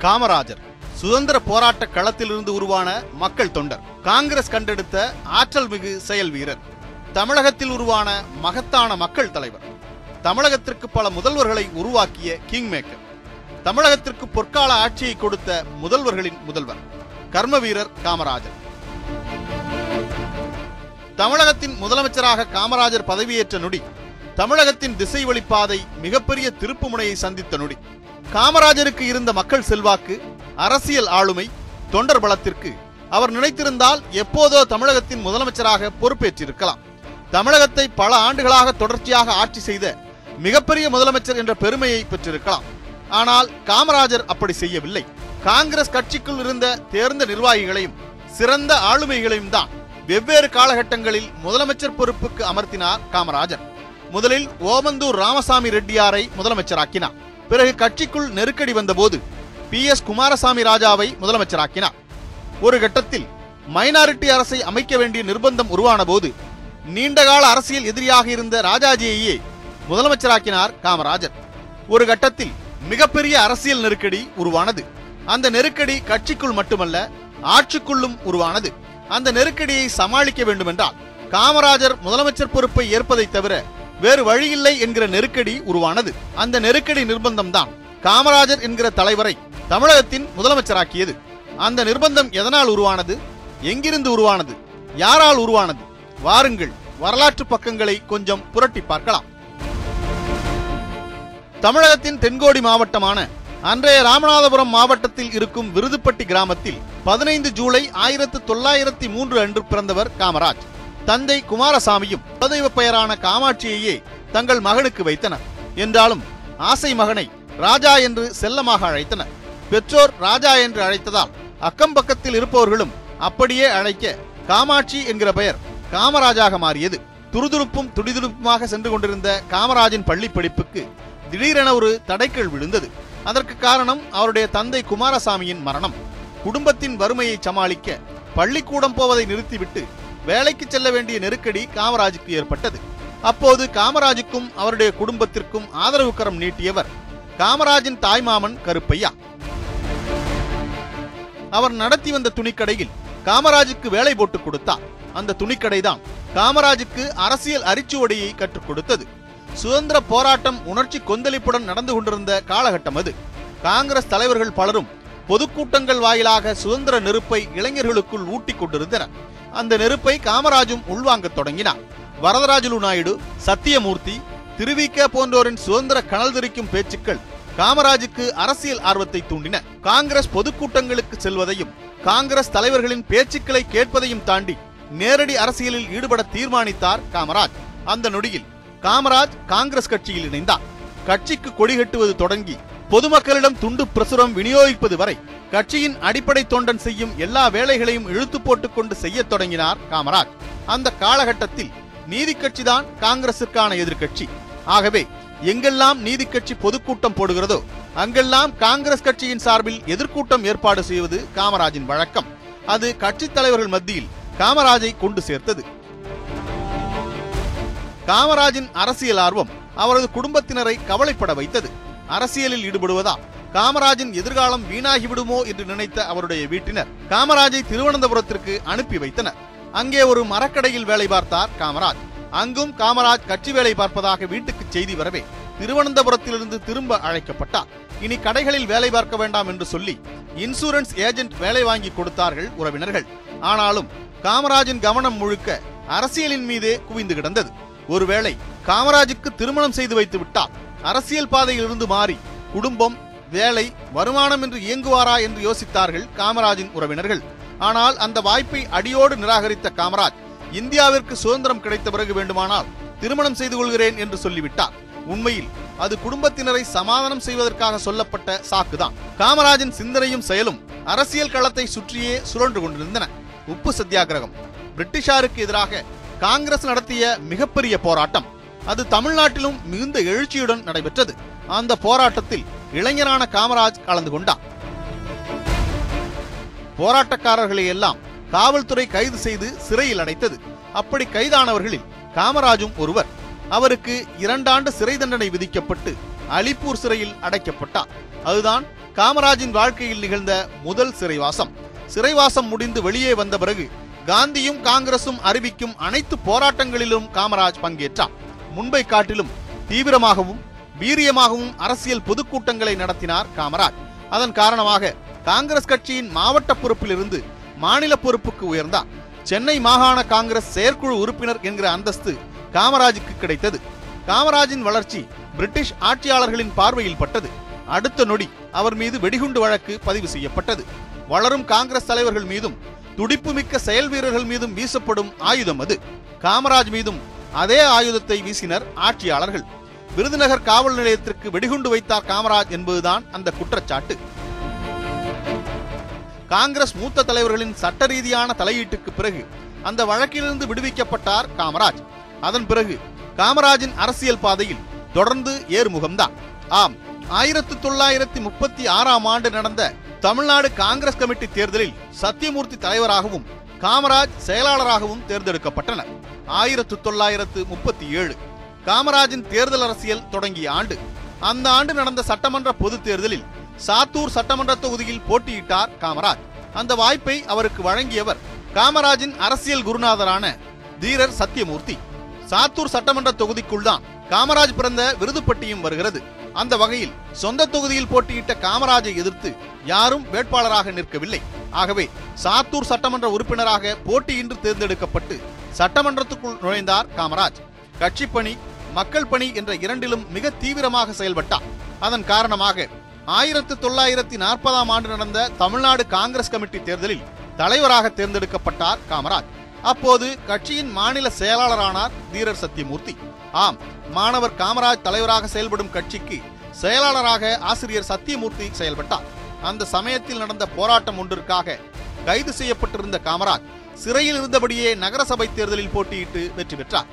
காமராஜர் சுதந்திர போராட்ட களத்திலிருந்து உருவான மக்கள் தொண்டர் காங்கிரஸ் கண்டெடுத்த ஆற்றல் மிகு செயல் வீரர் தமிழகத்தில் உருவான மகத்தான மக்கள் தலைவர் தமிழகத்திற்கு பல முதல்வர்களை உருவாக்கிய கிங் மேக்கர் தமிழகத்திற்கு பொற்கால ஆட்சியை கொடுத்த முதல்வர்களின் முதல்வர் கர்ம வீரர் காமராஜர் தமிழகத்தின் முதலமைச்சராக காமராஜர் பதவியேற்ற நொடி தமிழகத்தின் திசை வழிப்பாதை மிகப்பெரிய திருப்புமுனையை சந்தித்த நொடி காமராஜருக்கு இருந்த மக்கள் செல்வாக்கு அரசியல் ஆளுமை தொண்டர் பலத்திற்கு அவர் நினைத்திருந்தால் எப்போதோ தமிழகத்தின் முதலமைச்சராக பொறுப்பேற்றிருக்கலாம் தமிழகத்தை பல ஆண்டுகளாக தொடர்ச்சியாக ஆட்சி செய்த மிகப்பெரிய முதலமைச்சர் என்ற பெருமையை பெற்றிருக்கலாம் ஆனால் காமராஜர் அப்படி செய்யவில்லை காங்கிரஸ் கட்சிக்குள் இருந்த தேர்ந்த நிர்வாகிகளையும் சிறந்த ஆளுமைகளையும் தான் வெவ்வேறு காலகட்டங்களில் முதலமைச்சர் பொறுப்புக்கு அமர்த்தினார் காமராஜர் முதலில் ஓமந்தூர் ராமசாமி ரெட்டியாரை முதலமைச்சராக்கினார் பிறகு கட்சிக்குள் நெருக்கடி வந்தபோது பி எஸ் குமாரசாமி ராஜாவை முதலமைச்சராக்கினார் ஒரு கட்டத்தில் மைனாரிட்டி அரசை அமைக்க வேண்டிய நிர்பந்தம் உருவான போது நீண்டகால அரசியல் எதிரியாக இருந்த ராஜாஜியையே முதலமைச்சராக்கினார் காமராஜர் ஒரு கட்டத்தில் மிகப்பெரிய அரசியல் நெருக்கடி உருவானது அந்த நெருக்கடி கட்சிக்குள் மட்டுமல்ல ஆட்சிக்குள்ளும் உருவானது அந்த நெருக்கடியை சமாளிக்க வேண்டுமென்றால் காமராஜர் முதலமைச்சர் பொறுப்பை ஏற்பதை தவிர வேறு வழியில்லை என்கிற நெருக்கடி உருவானது அந்த நெருக்கடி நிர்பந்தம் தான் காமராஜர் என்கிற தலைவரை தமிழகத்தின் முதலமைச்சராக்கியது அந்த நிர்பந்தம் எதனால் உருவானது எங்கிருந்து உருவானது யாரால் உருவானது வாருங்கள் வரலாற்று பக்கங்களை கொஞ்சம் புரட்டி பார்க்கலாம் தமிழகத்தின் தென்கோடி மாவட்டமான அன்றைய ராமநாதபுரம் மாவட்டத்தில் இருக்கும் விருதுப்பட்டி கிராமத்தில் பதினைந்து ஜூலை ஆயிரத்து தொள்ளாயிரத்தி மூன்று அன்று பிறந்தவர் காமராஜ் தந்தை குமாரசாமியும் குலதெய்வ பெயரான காமாட்சியையே தங்கள் மகனுக்கு வைத்தனர் என்றாலும் ஆசை மகனை ராஜா என்று செல்லமாக அழைத்தனர் பெற்றோர் ராஜா என்று அழைத்ததால் அக்கம் பக்கத்தில் இருப்பவர்களும் அப்படியே அழைக்க காமாட்சி என்கிற பெயர் காமராஜாக மாறியது துருதுருப்பும் துடிதுடுப்புமாக சென்று கொண்டிருந்த காமராஜின் பள்ளி படிப்புக்கு திடீரென ஒரு தடைக்கல் விழுந்தது அதற்கு காரணம் அவருடைய தந்தை குமாரசாமியின் மரணம் குடும்பத்தின் வறுமையை சமாளிக்க பள்ளிக்கூடம் போவதை நிறுத்திவிட்டு வேலைக்கு செல்ல வேண்டிய நெருக்கடி காமராஜுக்கு ஏற்பட்டது அப்போது காமராஜுக்கும் அவருடைய குடும்பத்திற்கும் ஆதரவு கரம் நீட்டியவர் காமராஜின் தாய்மாமன் கருப்பையா அவர் நடத்தி வந்த துணிக்கடையில் காமராஜுக்கு வேலை போட்டு கொடுத்தார் அந்த துணிக்கடைதான் காமராஜுக்கு அரசியல் அரிச்சுவடியை கற்றுக் கொடுத்தது சுதந்திர போராட்டம் உணர்ச்சி கொந்தளிப்புடன் நடந்து கொண்டிருந்த காலகட்டம் அது காங்கிரஸ் தலைவர்கள் பலரும் பொதுக்கூட்டங்கள் வாயிலாக சுதந்திர நெருப்பை இளைஞர்களுக்குள் ஊட்டிக் கொண்டிருந்தனர் அந்த நெருப்பை காமராஜும் உள்வாங்கத் தொடங்கினார் வரதராஜுலு நாயுடு சத்தியமூர்த்தி திருவிக போன்றோரின் சுதந்திர கனல் தெரிக்கும் பேச்சுக்கள் காமராஜுக்கு அரசியல் ஆர்வத்தை தூண்டின காங்கிரஸ் பொதுக்கூட்டங்களுக்கு செல்வதையும் காங்கிரஸ் தலைவர்களின் பேச்சுக்களை கேட்பதையும் தாண்டி நேரடி அரசியலில் ஈடுபட தீர்மானித்தார் காமராஜ் அந்த நொடியில் காமராஜ் காங்கிரஸ் கட்சியில் இணைந்தார் கட்சிக்கு கொடி கட்டுவது தொடங்கி பொதுமக்களிடம் துண்டு பிரசுரம் விநியோகிப்பது வரை கட்சியின் அடிப்படை தொண்டன் செய்யும் எல்லா வேலைகளையும் இழுத்து போட்டுக் கொண்டு செய்யத் தொடங்கினார் காமராஜ் அந்த காலகட்டத்தில் நீதி கட்சிதான் காங்கிரசுக்கான எதிர்க்கட்சி ஆகவே எங்கெல்லாம் நீதி கட்சி பொதுக்கூட்டம் போடுகிறதோ அங்கெல்லாம் காங்கிரஸ் கட்சியின் சார்பில் எதிர்க்கூட்டம் ஏற்பாடு செய்வது காமராஜின் வழக்கம் அது கட்சித் தலைவர்கள் மத்தியில் காமராஜை கொண்டு சேர்த்தது காமராஜின் அரசியல் ஆர்வம் அவரது குடும்பத்தினரை கவலைப்பட வைத்தது அரசியலில் ஈடுபடுவதால் காமராஜின் எதிர்காலம் வீணாகி விடுமோ என்று நினைத்த அவருடைய வீட்டினர் காமராஜை திருவனந்தபுரத்திற்கு அனுப்பி வைத்தனர் அங்கே ஒரு மரக்கடையில் வேலை பார்த்தார் காமராஜ் அங்கும் காமராஜ் கட்சி வேலை பார்ப்பதாக வீட்டுக்கு செய்தி வரவே திருவனந்தபுரத்திலிருந்து திரும்ப அழைக்கப்பட்டார் இனி கடைகளில் வேலை பார்க்க வேண்டாம் என்று சொல்லி இன்சூரன்ஸ் ஏஜென்ட் வேலை வாங்கி கொடுத்தார்கள் உறவினர்கள் ஆனாலும் காமராஜின் கவனம் முழுக்க அரசியலின் மீதே குவிந்து கிடந்தது ஒருவேளை காமராஜுக்கு திருமணம் செய்து வைத்து விட்டால் அரசியல் பாதையிலிருந்து மாறி குடும்பம் வேலை வருமானம் என்று இயங்குவாரா என்று யோசித்தார்கள் காமராஜின் உறவினர்கள் ஆனால் அந்த வாய்ப்பை அடியோடு நிராகரித்த காமராஜ் இந்தியாவிற்கு சுதந்திரம் கிடைத்த பிறகு வேண்டுமானால் திருமணம் செய்து கொள்கிறேன் என்று சொல்லிவிட்டார் உண்மையில் அது குடும்பத்தினரை சமாதானம் செய்வதற்காக சொல்லப்பட்ட சாக்குதான் காமராஜின் சிந்தனையும் செயலும் அரசியல் களத்தை சுற்றியே சுழன்று கொண்டிருந்தன உப்பு சத்தியாகிரகம் பிரிட்டிஷாருக்கு எதிராக காங்கிரஸ் நடத்திய மிகப்பெரிய போராட்டம் அது தமிழ்நாட்டிலும் மிகுந்த எழுச்சியுடன் நடைபெற்றது அந்த போராட்டத்தில் இளைஞரான காமராஜ் கலந்து கொண்டார் போராட்டக்காரர்களை எல்லாம் காவல்துறை கைது செய்து சிறையில் அடைத்தது அப்படி கைதானவர்களில் காமராஜும் ஒருவர் அவருக்கு இரண்டாண்டு சிறை தண்டனை விதிக்கப்பட்டு அலிப்பூர் சிறையில் அடைக்கப்பட்டார் அதுதான் காமராஜின் வாழ்க்கையில் நிகழ்ந்த முதல் சிறைவாசம் சிறைவாசம் முடிந்து வெளியே வந்த பிறகு காந்தியும் காங்கிரசும் அறிவிக்கும் அனைத்து போராட்டங்களிலும் காமராஜ் பங்கேற்றார் முன்பை காட்டிலும் தீவிரமாகவும் வீரியமாகவும் அரசியல் பொதுக்கூட்டங்களை நடத்தினார் காமராஜ் அதன் காரணமாக காங்கிரஸ் கட்சியின் மாவட்ட பொறுப்பிலிருந்து மாநில பொறுப்புக்கு உயர்ந்தார் சென்னை மாகாண காங்கிரஸ் செயற்குழு உறுப்பினர் என்கிற அந்தஸ்து காமராஜுக்கு கிடைத்தது காமராஜின் வளர்ச்சி பிரிட்டிஷ் ஆட்சியாளர்களின் பார்வையில் பட்டது அடுத்த நொடி அவர் மீது வெடிகுண்டு வழக்கு பதிவு செய்யப்பட்டது வளரும் காங்கிரஸ் தலைவர்கள் மீதும் துடிப்புமிக்க செயல் வீரர்கள் மீதும் வீசப்படும் ஆயுதம் அது காமராஜ் மீதும் அதே ஆயுதத்தை வீசினர் ஆட்சியாளர்கள் விருதுநகர் காவல் நிலையத்திற்கு வெடிகுண்டு வைத்தார் காமராஜ் என்பதுதான் அந்த குற்றச்சாட்டு காங்கிரஸ் மூத்த தலைவர்களின் சட்ட ரீதியான தலையீட்டுக்கு பிறகு அந்த வழக்கிலிருந்து விடுவிக்கப்பட்டார் காமராஜ் அதன் பிறகு காமராஜின் அரசியல் பாதையில் தொடர்ந்து ஏறுமுகம்தான் ஆம் ஆயிரத்து தொள்ளாயிரத்தி முப்பத்தி ஆறாம் ஆண்டு நடந்த தமிழ்நாடு காங்கிரஸ் கமிட்டி தேர்தலில் சத்தியமூர்த்தி தலைவராகவும் காமராஜ் செயலாளராகவும் தேர்ந்தெடுக்கப்பட்டனர் ஆயிரத்து தொள்ளாயிரத்து முப்பத்தி ஏழு காமராஜின் தேர்தல் அரசியல் தொடங்கிய ஆண்டு அந்த ஆண்டு நடந்த சட்டமன்ற பொதுத் தேர்தலில் சாத்தூர் சட்டமன்ற தொகுதியில் போட்டியிட்டார் காமராஜ் அந்த வாய்ப்பை அவருக்கு வழங்கியவர் காமராஜின் அரசியல் குருநாதரான தீரர் சத்தியமூர்த்தி சாத்தூர் சட்டமன்ற தொகுதிக்குள் தான் காமராஜ் பிறந்த விருதுப்பட்டியும் வருகிறது அந்த வகையில் சொந்த தொகுதியில் போட்டியிட்ட காமராஜை எதிர்த்து யாரும் வேட்பாளராக நிற்கவில்லை ஆகவே சாத்தூர் சட்டமன்ற உறுப்பினராக போட்டியின்றி தேர்ந்தெடுக்கப்பட்டு சட்டமன்றத்துக்குள் நுழைந்தார் காமராஜ் கட்சிப் பணி மக்கள் பணி என்ற இரண்டிலும் மிக தீவிரமாக செயல்பட்டார் அதன் காரணமாக ஆயிரத்து தொள்ளாயிரத்தி நாற்பதாம் ஆண்டு நடந்த தமிழ்நாடு காங்கிரஸ் கமிட்டி தேர்தலில் தலைவராக தேர்ந்தெடுக்கப்பட்டார் காமராஜ் அப்போது கட்சியின் மாநில செயலாளரானார் தீரர் சத்தியமூர்த்தி ஆம் மாணவர் காமராஜ் தலைவராக செயல்படும் கட்சிக்கு செயலாளராக ஆசிரியர் சத்தியமூர்த்தி செயல்பட்டார் அந்த சமயத்தில் நடந்த போராட்டம் ஒன்றிற்காக கைது செய்யப்பட்டிருந்த காமராஜ் சிறையில் இருந்தபடியே நகரசபை தேர்தலில் போட்டியிட்டு வெற்றி பெற்றார்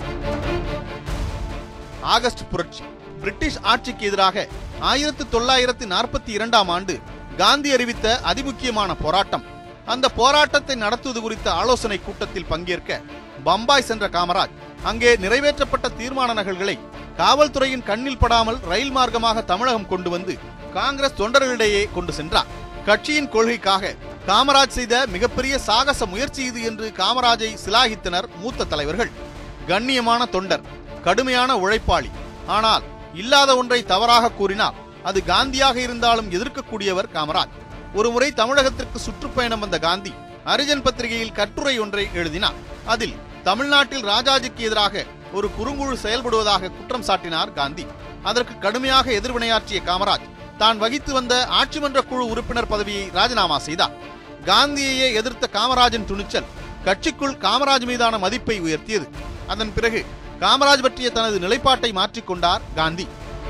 ஆகஸ்ட் புரட்சி பிரிட்டிஷ் ஆட்சிக்கு எதிராக ஆயிரத்து தொள்ளாயிரத்து நாற்பத்தி இரண்டாம் ஆண்டு காந்தி அறிவித்த அதிமுக்கியமான போராட்டம் அந்த போராட்டத்தை நடத்துவது குறித்த ஆலோசனை கூட்டத்தில் பங்கேற்க பம்பாய் சென்ற காமராஜ் அங்கே நிறைவேற்றப்பட்ட தீர்மான நகல்களை காவல்துறையின் கண்ணில் படாமல் ரயில் மார்க்கமாக தமிழகம் கொண்டு வந்து காங்கிரஸ் தொண்டர்களிடையே கொண்டு சென்றார் கட்சியின் கொள்கைக்காக காமராஜ் செய்த மிகப்பெரிய சாகச முயற்சி இது என்று காமராஜை சிலாகித்தனர் மூத்த தலைவர்கள் கண்ணியமான தொண்டர் கடுமையான உழைப்பாளி ஆனால் இல்லாத ஒன்றை தவறாக கூறினால் அது காந்தியாக இருந்தாலும் எதிர்க்கக்கூடியவர் காமராஜ் ஒருமுறை தமிழகத்திற்கு சுற்றுப்பயணம் வந்த காந்தி அரிஜன் பத்திரிகையில் கட்டுரை ஒன்றை எழுதினார் அதில் தமிழ்நாட்டில் ராஜாஜிக்கு எதிராக ஒரு குறுங்குழு செயல்படுவதாக குற்றம் சாட்டினார் காந்தி அதற்கு கடுமையாக எதிர்வினையாற்றிய காமராஜ் தான் வகித்து வந்த ஆட்சி மன்ற குழு உறுப்பினர் பதவியை ராஜினாமா செய்தார் காந்தியையே எதிர்த்த காமராஜின் துணிச்சல் கட்சிக்குள் காமராஜ் மீதான மதிப்பை உயர்த்தியது அதன் பிறகு காமராஜ் பற்றிய தனது நிலைப்பாட்டை மாற்றிக்கொண்டார் காந்தி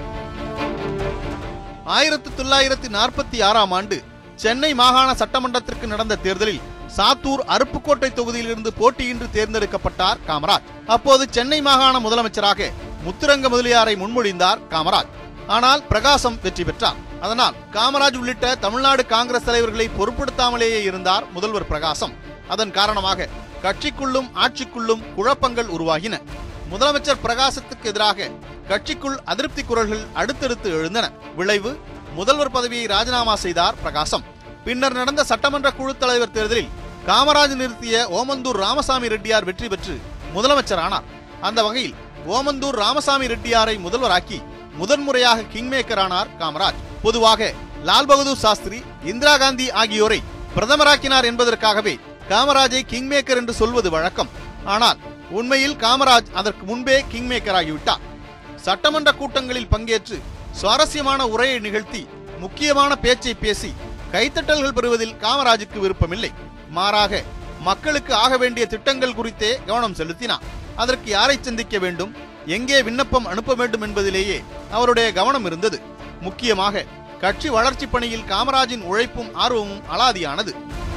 ஆயிரத்து தொள்ளாயிரத்தி நாற்பத்தி ஆறாம் ஆண்டு சென்னை மாகாண சட்டமன்றத்திற்கு நடந்த தேர்தலில் சாத்தூர் அருப்புக்கோட்டை தொகுதியிலிருந்து போட்டியின்றி தேர்ந்தெடுக்கப்பட்டார் காமராஜ் அப்போது சென்னை மாகாண முதலமைச்சராக முத்துரங்க முதலியாரை முன்மொழிந்தார் காமராஜ் ஆனால் பிரகாசம் வெற்றி பெற்றார் அதனால் காமராஜ் உள்ளிட்ட தமிழ்நாடு காங்கிரஸ் தலைவர்களை பொருட்படுத்தாமலேயே இருந்தார் முதல்வர் பிரகாசம் அதன் காரணமாக கட்சிக்குள்ளும் ஆட்சிக்குள்ளும் குழப்பங்கள் உருவாகின முதலமைச்சர் பிரகாசத்துக்கு எதிராக கட்சிக்குள் அதிருப்தி குரல்கள் அடுத்தடுத்து எழுந்தன விளைவு முதல்வர் பதவியை ராஜினாமா செய்தார் பிரகாசம் பின்னர் நடந்த சட்டமன்ற குழு தலைவர் தேர்தலில் காமராஜ் நிறுத்திய ஓமந்தூர் ராமசாமி ரெட்டியார் வெற்றி பெற்று முதலமைச்சர் ஆனார் அந்த வகையில் ஓமந்தூர் ராமசாமி ரெட்டியாரை முதல்வராக்கி முதன்முறையாக கிங்மேக்கர் ஆனார் காமராஜ் பொதுவாக லால் பகதூர் சாஸ்திரி இந்திரா காந்தி ஆகியோரை பிரதமராக்கினார் என்பதற்காகவே காமராஜை கிங்மேக்கர் என்று சொல்வது வழக்கம் ஆனால் உண்மையில் காமராஜ் அதற்கு முன்பே கிங்மேக்கர் ஆகிவிட்டார் சட்டமன்ற கூட்டங்களில் பங்கேற்று சுவாரஸ்யமான உரையை நிகழ்த்தி முக்கியமான பேச்சை பேசி கைத்தட்டல்கள் பெறுவதில் காமராஜுக்கு விருப்பமில்லை மாறாக மக்களுக்கு ஆக வேண்டிய திட்டங்கள் குறித்தே கவனம் செலுத்தினார் அதற்கு யாரை சந்திக்க வேண்டும் எங்கே விண்ணப்பம் அனுப்ப வேண்டும் என்பதிலேயே அவருடைய கவனம் இருந்தது முக்கியமாக கட்சி வளர்ச்சி பணியில் காமராஜின் உழைப்பும் ஆர்வமும் அலாதியானது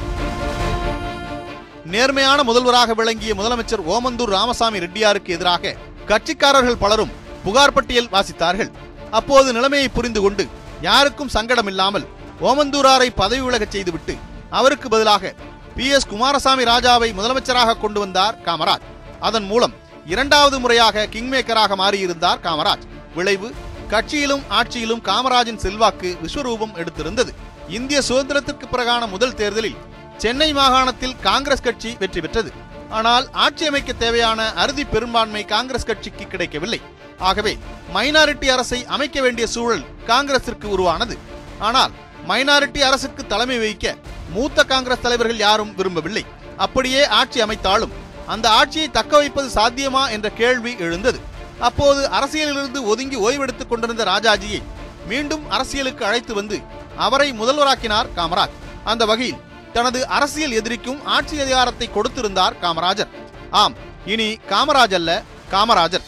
நேர்மையான முதல்வராக விளங்கிய முதலமைச்சர் ஓமந்தூர் ராமசாமி ரெட்டியாருக்கு எதிராக கட்சிக்காரர்கள் பலரும் புகார் பட்டியல் வாசித்தார்கள் அப்போது நிலைமையை புரிந்து கொண்டு யாருக்கும் சங்கடமில்லாமல் ஓமந்தூராரை பதவி விலகச் செய்துவிட்டு அவருக்கு பதிலாக பி எஸ் குமாரசாமி ராஜாவை முதலமைச்சராக கொண்டு வந்தார் காமராஜ் அதன் மூலம் இரண்டாவது முறையாக கிங்மேக்கராக மாறியிருந்தார் காமராஜ் விளைவு கட்சியிலும் ஆட்சியிலும் காமராஜின் செல்வாக்கு விஸ்வரூபம் எடுத்திருந்தது இந்திய சுதந்திரத்திற்கு பிறகான முதல் தேர்தலில் சென்னை மாகாணத்தில் காங்கிரஸ் கட்சி வெற்றி பெற்றது ஆனால் ஆட்சி அமைக்க தேவையான அறுதி பெரும்பான்மை காங்கிரஸ் கட்சிக்கு கிடைக்கவில்லை ஆகவே மைனாரிட்டி அரசை அமைக்க வேண்டிய சூழல் காங்கிரசிற்கு உருவானது ஆனால் மைனாரிட்டி அரசுக்கு தலைமை வகிக்க மூத்த காங்கிரஸ் தலைவர்கள் யாரும் விரும்பவில்லை அப்படியே ஆட்சி அமைத்தாலும் அந்த ஆட்சியை தக்க வைப்பது சாத்தியமா என்ற கேள்வி எழுந்தது அப்போது அரசியலிலிருந்து ஒதுங்கி ஓய்வெடுத்துக் கொண்டிருந்த ராஜாஜியை மீண்டும் அரசியலுக்கு அழைத்து வந்து அவரை முதல்வராக்கினார் காமராஜ் அந்த வகையில் தனது அரசியல் எதிரிக்கும் ஆட்சி அதிகாரத்தை கொடுத்திருந்தார் காமராஜர் ஆம் இனி காமராஜ் அல்ல காமராஜர்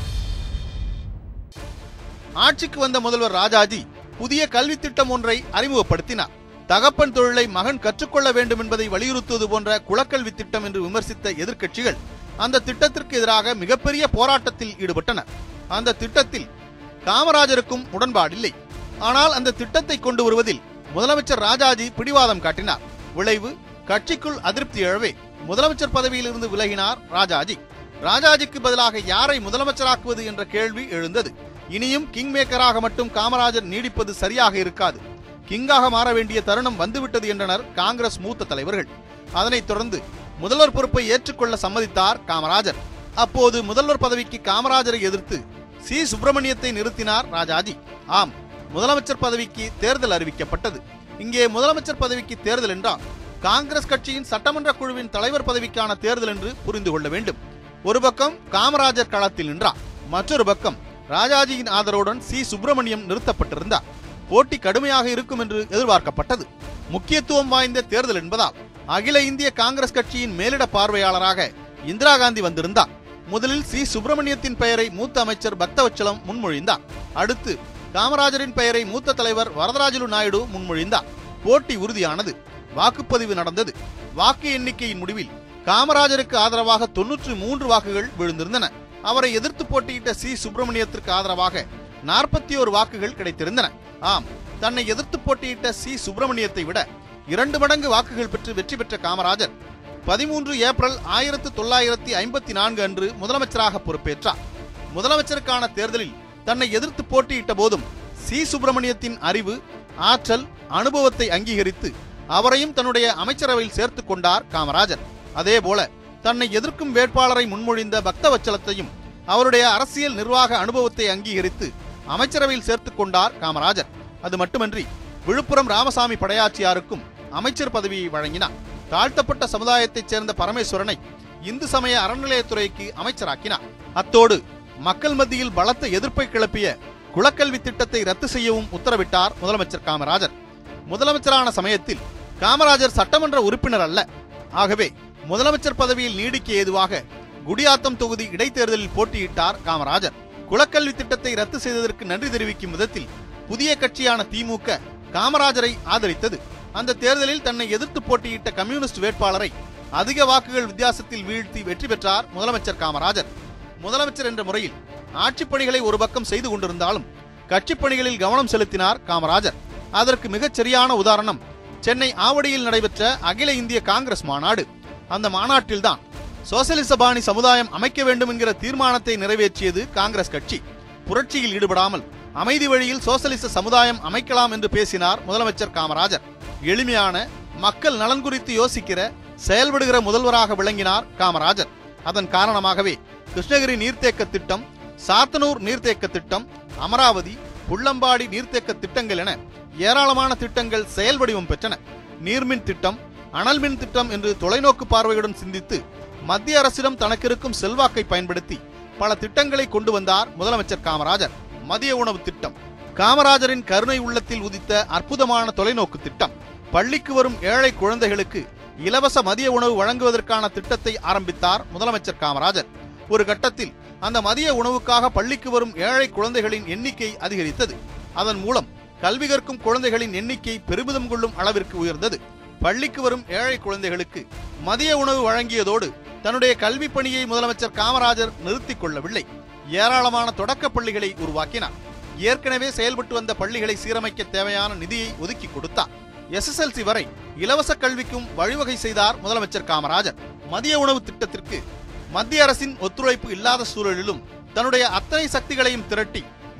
ஆட்சிக்கு வந்த முதல்வர் ராஜாஜி புதிய கல்வி திட்டம் ஒன்றை அறிமுகப்படுத்தினார் தகப்பன் தொழிலை மகன் கற்றுக்கொள்ள வேண்டும் என்பதை வலியுறுத்துவது போன்ற குலக்கல்வி திட்டம் என்று விமர்சித்த எதிர்க்கட்சிகள் அந்த திட்டத்திற்கு எதிராக மிகப்பெரிய போராட்டத்தில் ஈடுபட்டனர் அந்த திட்டத்தில் காமராஜருக்கும் உடன்பாடில்லை ஆனால் அந்த திட்டத்தை கொண்டு வருவதில் முதலமைச்சர் ராஜாஜி பிடிவாதம் காட்டினார் விளைவு கட்சிக்குள் அதிருப்தி எழவே முதலமைச்சர் பதவியிலிருந்து விலகினார் ராஜாஜி ராஜாஜிக்கு பதிலாக யாரை முதலமைச்சராக்குவது என்ற கேள்வி எழுந்தது இனியும் கிங் மேக்கராக மட்டும் காமராஜர் நீடிப்பது சரியாக இருக்காது கிங்காக மாற வேண்டிய தருணம் வந்துவிட்டது என்றனர் காங்கிரஸ் மூத்த தலைவர்கள் அதனைத் தொடர்ந்து முதல்வர் பொறுப்பை ஏற்றுக்கொள்ள சம்மதித்தார் காமராஜர் அப்போது முதல்வர் பதவிக்கு காமராஜரை எதிர்த்து சி சுப்பிரமணியத்தை நிறுத்தினார் ராஜாஜி ஆம் முதலமைச்சர் பதவிக்கு தேர்தல் அறிவிக்கப்பட்டது இங்கே முதலமைச்சர் பதவிக்கு தேர்தல் என்றால் காங்கிரஸ் கட்சியின் சட்டமன்ற குழுவின் தலைவர் பதவிக்கான தேர்தல் என்று புரிந்து கொள்ள வேண்டும் ஒரு பக்கம் காமராஜர் களத்தில் நின்றார் மற்றொரு பக்கம் ராஜாஜியின் ஆதரவுடன் சி சுப்பிரமணியம் நிறுத்தப்பட்டிருந்தார் போட்டி கடுமையாக இருக்கும் என்று எதிர்பார்க்கப்பட்டது முக்கியத்துவம் வாய்ந்த தேர்தல் என்பதால் அகில இந்திய காங்கிரஸ் கட்சியின் மேலிட பார்வையாளராக இந்திரா காந்தி வந்திருந்தார் முதலில் சி சுப்பிரமணியத்தின் பெயரை மூத்த அமைச்சர் பக்தவச்சலம் முன்மொழிந்தார் அடுத்து காமராஜரின் பெயரை மூத்த தலைவர் வரதராஜலு நாயுடு முன்மொழிந்தார் போட்டி உறுதியானது வாக்குப்பதிவு நடந்தது வாக்கு எண்ணிக்கையின் முடிவில் காமராஜருக்கு ஆதரவாக தொன்னூற்று மூன்று வாக்குகள் விழுந்திருந்தன அவரை எதிர்த்து போட்டியிட்ட சி சுப்பிரமணியத்திற்கு ஆதரவாக நாற்பத்தி ஒரு வாக்குகள் கிடைத்திருந்தன ஆம் தன்னை எதிர்த்து போட்டியிட்ட சி சுப்பிரமணியத்தை விட இரண்டு மடங்கு வாக்குகள் பெற்று வெற்றி பெற்ற காமராஜர் பதிமூன்று ஏப்ரல் ஆயிரத்து தொள்ளாயிரத்தி ஐம்பத்தி நான்கு அன்று முதலமைச்சராக பொறுப்பேற்றார் முதலமைச்சருக்கான தேர்தலில் தன்னை எதிர்த்து போட்டியிட்ட போதும் சி சுப்பிரமணியத்தின் அறிவு ஆற்றல் அனுபவத்தை அங்கீகரித்து அவரையும் தன்னுடைய அமைச்சரவையில் சேர்த்துக் கொண்டார் காமராஜர் அதேபோல தன்னை எதிர்க்கும் வேட்பாளரை முன்மொழிந்த பக்தவச்சலத்தையும் அவருடைய அரசியல் நிர்வாக அனுபவத்தை அங்கீகரித்து அமைச்சரவையில் சேர்த்துக் கொண்டார் காமராஜர் அது மட்டுமன்றி விழுப்புரம் ராமசாமி படையாச்சியாருக்கும் அமைச்சர் பதவியை வழங்கினார் தாழ்த்தப்பட்ட சமுதாயத்தைச் சேர்ந்த பரமேஸ்வரனை இந்து சமய அறநிலையத்துறைக்கு அமைச்சராக்கினார் அத்தோடு மக்கள் மத்தியில் பலத்த எதிர்ப்பை கிளப்பிய குலக்கல்வி திட்டத்தை ரத்து செய்யவும் உத்தரவிட்டார் முதலமைச்சர் காமராஜர் முதலமைச்சரான சமயத்தில் காமராஜர் சட்டமன்ற உறுப்பினர் அல்ல ஆகவே முதலமைச்சர் பதவியில் நீடிக்க ஏதுவாக குடியாத்தம் தொகுதி இடைத்தேர்தலில் போட்டியிட்டார் காமராஜர் குலக்கல்வி திட்டத்தை ரத்து செய்ததற்கு நன்றி தெரிவிக்கும் விதத்தில் புதிய கட்சியான திமுக காமராஜரை ஆதரித்தது அந்த தேர்தலில் தன்னை எதிர்த்து போட்டியிட்ட கம்யூனிஸ்ட் வேட்பாளரை அதிக வாக்குகள் வித்தியாசத்தில் வீழ்த்தி வெற்றி பெற்றார் முதலமைச்சர் காமராஜர் முதலமைச்சர் என்ற முறையில் ஆட்சிப் பணிகளை ஒரு பக்கம் செய்து கொண்டிருந்தாலும் கட்சிப் பணிகளில் கவனம் செலுத்தினார் காமராஜர் அதற்கு மிகச் சரியான உதாரணம் சென்னை ஆவடியில் நடைபெற்ற அகில இந்திய காங்கிரஸ் மாநாடு அந்த மாநாட்டில்தான் சோசலிச பாணி சமுதாயம் அமைக்க வேண்டும் என்கிற தீர்மானத்தை நிறைவேற்றியது காங்கிரஸ் கட்சி புரட்சியில் ஈடுபடாமல் அமைதி வழியில் சோசலிச சமுதாயம் அமைக்கலாம் என்று பேசினார் முதலமைச்சர் காமராஜர் எளிமையான மக்கள் நலன் குறித்து யோசிக்கிற செயல்படுகிற முதல்வராக விளங்கினார் காமராஜர் அதன் காரணமாகவே கிருஷ்ணகிரி நீர்த்தேக்க திட்டம் சாத்தனூர் நீர்த்தேக்க திட்டம் அமராவதி புள்ளம்பாடி நீர்த்தேக்க திட்டங்கள் என ஏராளமான திட்டங்கள் செயல் வடிவம் பெற்றன நீர்மின் திட்டம் அனல் மின் திட்டம் என்று தொலைநோக்கு பார்வையுடன் சிந்தித்து மத்திய அரசிடம் தனக்கு இருக்கும் செல்வாக்கை பயன்படுத்தி பல திட்டங்களை கொண்டு வந்தார் முதலமைச்சர் காமராஜர் மதிய உணவு திட்டம் காமராஜரின் கருணை உள்ளத்தில் உதித்த அற்புதமான தொலைநோக்கு திட்டம் பள்ளிக்கு வரும் ஏழை குழந்தைகளுக்கு இலவச மதிய உணவு வழங்குவதற்கான திட்டத்தை ஆரம்பித்தார் முதலமைச்சர் காமராஜர் ஒரு கட்டத்தில் அந்த மதிய உணவுக்காக பள்ளிக்கு வரும் ஏழை குழந்தைகளின் எண்ணிக்கை அதிகரித்தது அதன் மூலம் கல்வி கற்கும் குழந்தைகளின் எண்ணிக்கை பெருமிதம் கொள்ளும் அளவிற்கு உயர்ந்தது பள்ளிக்கு வரும் ஏழை குழந்தைகளுக்கு மதிய உணவு வழங்கியதோடு தன்னுடைய கல்வி பணியை முதலமைச்சர் காமராஜர் நிறுத்திக் கொள்ளவில்லை ஏராளமான தொடக்க பள்ளிகளை உருவாக்கினார் ஏற்கனவே செயல்பட்டு வந்த பள்ளிகளை சீரமைக்க தேவையான நிதியை ஒதுக்கி கொடுத்தார் எஸ்எஸ்எல்சி வரை இலவச கல்விக்கும் வழிவகை செய்தார் முதலமைச்சர் காமராஜர் மதிய உணவு திட்டத்திற்கு மத்திய அரசின் ஒத்துழைப்பு இல்லாத சூழலிலும் தன்னுடைய அத்தனை சக்திகளையும் திரட்டி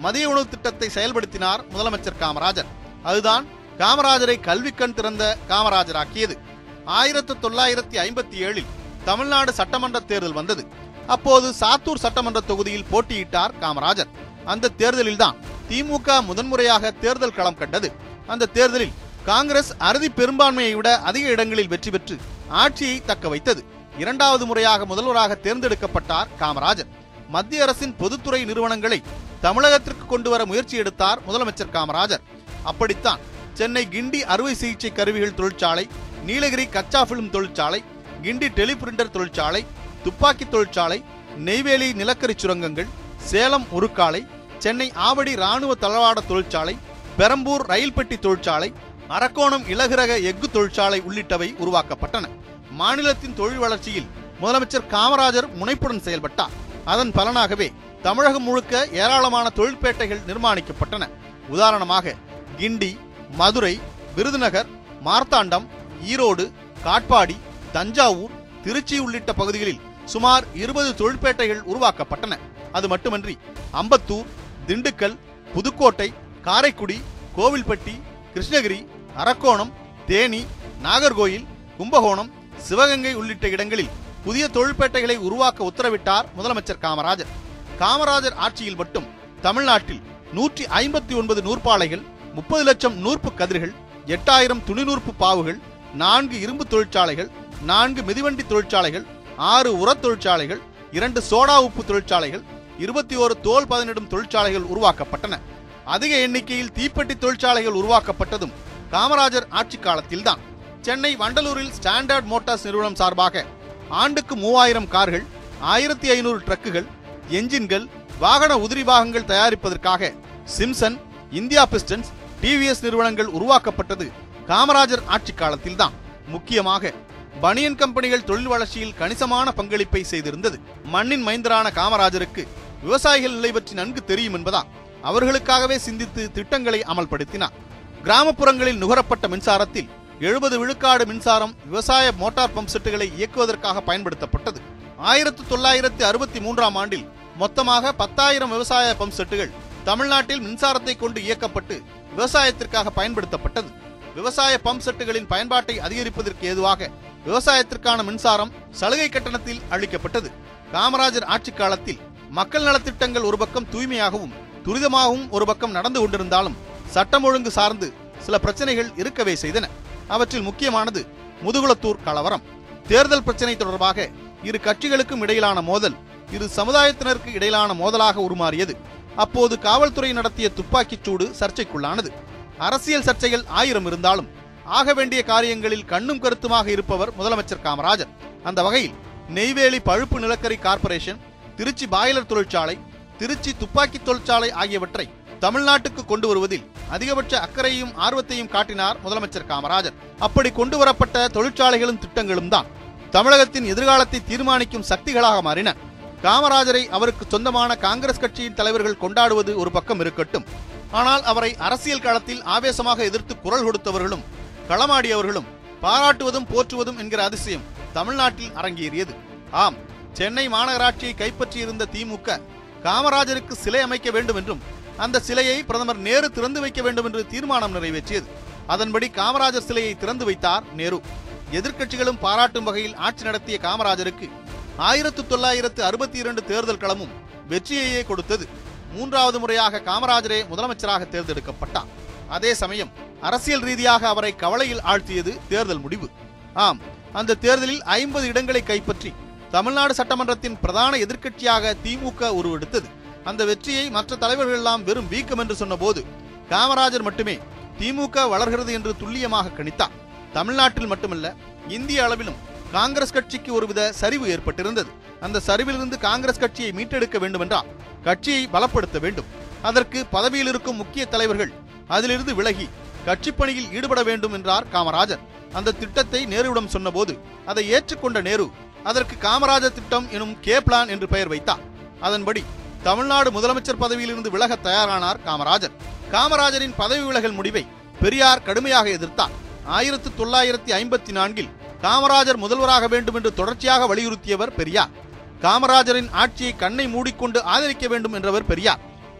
மதிய உணவு திட்டத்தை செயல்படுத்தினார் முதலமைச்சர் காமராஜர் அதுதான் காமராஜரை கல்வி கண் திறந்த காமராஜராக்கியது ஆயிரத்து தொள்ளாயிரத்தி ஐம்பத்தி ஏழில் தமிழ்நாடு சட்டமன்ற தேர்தல் வந்தது அப்போது சாத்தூர் சட்டமன்ற தொகுதியில் போட்டியிட்டார் காமராஜர் அந்த தேர்தலில்தான் திமுக முதன்முறையாக தேர்தல் களம் கண்டது அந்த தேர்தலில் காங்கிரஸ் அறுதி பெரும்பான்மையை விட அதிக இடங்களில் வெற்றி பெற்று ஆட்சியை தக்க வைத்தது இரண்டாவது முறையாக முதல்வராக தேர்ந்தெடுக்கப்பட்டார் காமராஜர் மத்திய அரசின் பொதுத்துறை நிறுவனங்களை தமிழகத்திற்கு கொண்டு வர முயற்சி எடுத்தார் முதலமைச்சர் காமராஜர் அப்படித்தான் சென்னை கிண்டி அறுவை சிகிச்சை கருவிகள் தொழிற்சாலை நீலகிரி கச்சா பிலிம் தொழிற்சாலை கிண்டி டெலிபிரிண்டர் தொழிற்சாலை துப்பாக்கி தொழிற்சாலை நெய்வேலி நிலக்கரி சுரங்கங்கள் சேலம் உருக்காலை சென்னை ஆவடி ராணுவ தளவாட தொழிற்சாலை பெரம்பூர் ரயில் பெட்டி தொழிற்சாலை அரக்கோணம் இலகுரக எஃகு தொழிற்சாலை உள்ளிட்டவை உருவாக்கப்பட்டன மாநிலத்தின் தொழில் வளர்ச்சியில் முதலமைச்சர் காமராஜர் முனைப்புடன் செயல்பட்டார் அதன் பலனாகவே தமிழகம் முழுக்க ஏராளமான தொழிற்பேட்டைகள் நிர்மாணிக்கப்பட்டன உதாரணமாக கிண்டி மதுரை விருதுநகர் மார்த்தாண்டம் ஈரோடு காட்பாடி தஞ்சாவூர் திருச்சி உள்ளிட்ட பகுதிகளில் சுமார் இருபது தொழிற்பேட்டைகள் உருவாக்கப்பட்டன அது மட்டுமன்றி அம்பத்தூர் திண்டுக்கல் புதுக்கோட்டை காரைக்குடி கோவில்பட்டி கிருஷ்ணகிரி அரக்கோணம் தேனி நாகர்கோயில் கும்பகோணம் சிவகங்கை உள்ளிட்ட இடங்களில் புதிய தொழிற்பேட்டைகளை உருவாக்க உத்தரவிட்டார் முதலமைச்சர் காமராஜர் காமராஜர் ஆட்சியில் மட்டும் தமிழ்நாட்டில் நூற்றி ஐம்பத்தி ஒன்பது நூற்பாலைகள் முப்பது லட்சம் நூற்பு கதிர்கள் எட்டாயிரம் துணிநூற்பு பாவுகள் நான்கு இரும்பு தொழிற்சாலைகள் நான்கு மிதிவண்டி தொழிற்சாலைகள் ஆறு உரத் தொழிற்சாலைகள் இரண்டு சோடா உப்பு தொழிற்சாலைகள் இருபத்தி ஓரு தோல் பதனிடும் தொழிற்சாலைகள் உருவாக்கப்பட்டன அதிக எண்ணிக்கையில் தீப்பெட்டி தொழிற்சாலைகள் உருவாக்கப்பட்டதும் காமராஜர் ஆட்சி காலத்தில்தான் சென்னை வண்டலூரில் ஸ்டாண்டர்ட் மோட்டார்ஸ் நிறுவனம் சார்பாக ஆண்டுக்கு மூவாயிரம் கார்கள் ஆயிரத்தி ஐநூறு ட்ரக்குகள் என்ஜின்கள் வாகன உதிரி பாகங்கள் தயாரிப்பதற்காக சிம்சன் இந்தியா பிஸ்டன்ஸ் டிவிஎஸ் நிறுவனங்கள் உருவாக்கப்பட்டது காமராஜர் ஆட்சி காலத்தில்தான் முக்கியமாக பனியன் கம்பெனிகள் தொழில் வளர்ச்சியில் கணிசமான பங்களிப்பை செய்திருந்தது மண்ணின் மைந்தரான காமராஜருக்கு விவசாயிகள் நிலை பற்றி நன்கு தெரியும் என்பதால் அவர்களுக்காகவே சிந்தித்து திட்டங்களை அமல்படுத்தினார் கிராமப்புறங்களில் நுகரப்பட்ட மின்சாரத்தில் எழுபது விழுக்காடு மின்சாரம் விவசாய மோட்டார் பம்ப் செட்டுகளை இயக்குவதற்காக பயன்படுத்தப்பட்டது ஆயிரத்து தொள்ளாயிரத்து அறுபத்தி மூன்றாம் ஆண்டில் மொத்தமாக பத்தாயிரம் விவசாய பம்ப் செட்டுகள் தமிழ்நாட்டில் மின்சாரத்தை கொண்டு இயக்கப்பட்டு விவசாயத்திற்காக பயன்படுத்தப்பட்டது விவசாய பம்ப் செட்டுகளின் பயன்பாட்டை அதிகரிப்பதற்கு ஏதுவாக விவசாயத்திற்கான மின்சாரம் சலுகை கட்டணத்தில் அளிக்கப்பட்டது காமராஜர் ஆட்சி காலத்தில் மக்கள் நலத்திட்டங்கள் ஒரு பக்கம் தூய்மையாகவும் துரிதமாகவும் ஒரு பக்கம் நடந்து கொண்டிருந்தாலும் சட்டம் ஒழுங்கு சார்ந்து சில பிரச்சனைகள் இருக்கவே செய்தன அவற்றில் முக்கியமானது முதுகுளத்தூர் கலவரம் தேர்தல் பிரச்சனை தொடர்பாக இரு கட்சிகளுக்கும் இடையிலான மோதல் இரு சமுதாயத்தினருக்கு இடையிலான மோதலாக உருமாறியது அப்போது காவல்துறை நடத்திய துப்பாக்கிச் சூடு சர்ச்சைக்குள்ளானது அரசியல் சர்ச்சைகள் ஆயிரம் இருந்தாலும் ஆக வேண்டிய காரியங்களில் கண்ணும் கருத்துமாக இருப்பவர் முதலமைச்சர் காமராஜர் அந்த வகையில் நெய்வேலி பழுப்பு நிலக்கரி கார்ப்பரேஷன் திருச்சி பாய்லர் தொழிற்சாலை திருச்சி துப்பாக்கி தொழிற்சாலை ஆகியவற்றை தமிழ்நாட்டுக்கு கொண்டு வருவதில் அதிகபட்ச அக்கறையும் ஆர்வத்தையும் காட்டினார் முதலமைச்சர் காமராஜர் அப்படி கொண்டு வரப்பட்ட தொழிற்சாலைகளும் திட்டங்களும் தான் தமிழகத்தின் எதிர்காலத்தை தீர்மானிக்கும் சக்திகளாக மாறின காமராஜரை அவருக்கு சொந்தமான காங்கிரஸ் கட்சியின் தலைவர்கள் கொண்டாடுவது ஒரு பக்கம் இருக்கட்டும் ஆனால் அவரை அரசியல் களத்தில் ஆவேசமாக எதிர்த்து குரல் கொடுத்தவர்களும் களமாடியவர்களும் பாராட்டுவதும் போற்றுவதும் என்கிற அதிசயம் தமிழ்நாட்டில் அரங்கேறியது ஆம் சென்னை மாநகராட்சியை கைப்பற்றியிருந்த திமுக காமராஜருக்கு சிலை அமைக்க வேண்டும் என்றும் அந்த சிலையை பிரதமர் நேரு திறந்து வைக்க வேண்டும் என்று தீர்மானம் நிறைவேற்றியது அதன்படி காமராஜர் சிலையை திறந்து வைத்தார் நேரு எதிர்க்கட்சிகளும் பாராட்டும் வகையில் ஆட்சி நடத்திய காமராஜருக்கு ஆயிரத்து தொள்ளாயிரத்து அறுபத்தி இரண்டு தேர்தல் களமும் வெற்றியையே கொடுத்தது மூன்றாவது முறையாக காமராஜரே முதலமைச்சராக தேர்ந்தெடுக்கப்பட்டார் அதே சமயம் அரசியல் ரீதியாக அவரை கவலையில் ஆழ்த்தியது தேர்தல் முடிவு ஆம் அந்த தேர்தலில் ஐம்பது இடங்களை கைப்பற்றி தமிழ்நாடு சட்டமன்றத்தின் பிரதான எதிர்க்கட்சியாக திமுக உருவெடுத்தது அந்த வெற்றியை மற்ற தலைவர்கள் எல்லாம் வெறும் வீக்கம் என்று சொன்னபோது காமராஜர் மட்டுமே திமுக வளர்கிறது என்று துல்லியமாக கணித்தார் தமிழ்நாட்டில் மட்டுமல்ல இந்திய அளவிலும் காங்கிரஸ் கட்சிக்கு ஒருவித சரிவு ஏற்பட்டிருந்தது அந்த சரிவிலிருந்து காங்கிரஸ் கட்சியை மீட்டெடுக்க வேண்டுமென்றால் கட்சியை பலப்படுத்த வேண்டும் அதற்கு பதவியில் இருக்கும் முக்கிய தலைவர்கள் அதிலிருந்து விலகி கட்சிப் பணியில் ஈடுபட வேண்டும் என்றார் காமராஜர் அந்த திட்டத்தை நேருவிடம் சொன்னபோது அதை ஏற்றுக்கொண்ட நேரு அதற்கு காமராஜர் திட்டம் எனும் கே பிளான் என்று பெயர் வைத்தார் அதன்படி தமிழ்நாடு முதலமைச்சர் பதவியிலிருந்து விலக தயாரானார் காமராஜர் காமராஜரின் பதவி விலகல் முடிவை பெரியார் கடுமையாக எதிர்த்தார் ஆயிரத்து தொள்ளாயிரத்தி ஐம்பத்தி நான்கில் காமராஜர் முதல்வராக வேண்டும் என்று தொடர்ச்சியாக வலியுறுத்தியவர் பெரியார் காமராஜரின் ஆட்சியை கண்ணை மூடிக்கொண்டு ஆதரிக்க வேண்டும் என்றவர் பெரியார்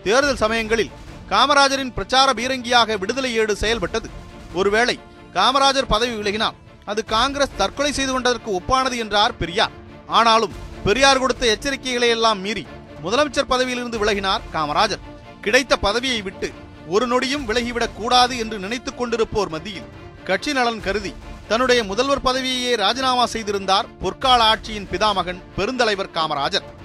தேர்தல் சமயங்களில் காமராஜரின் பிரச்சார பீரங்கியாக விடுதலை ஏடு செயல்பட்டது ஒருவேளை காமராஜர் பதவி விலகினால் அது காங்கிரஸ் தற்கொலை செய்து கொண்டதற்கு ஒப்பானது என்றார் பெரியார் ஆனாலும் பெரியார் கொடுத்த எச்சரிக்கைகளை எல்லாம் மீறி முதலமைச்சர் பதவியிலிருந்து விலகினார் காமராஜர் கிடைத்த பதவியை விட்டு ஒரு நொடியும் விலகிவிடக் கூடாது என்று நினைத்துக் கொண்டிருப்போர் மத்தியில் கட்சி நலன் கருதி தன்னுடைய முதல்வர் பதவியையே ராஜினாமா செய்திருந்தார் பொற்கால ஆட்சியின் பிதாமகன் பெருந்தலைவர் காமராஜர்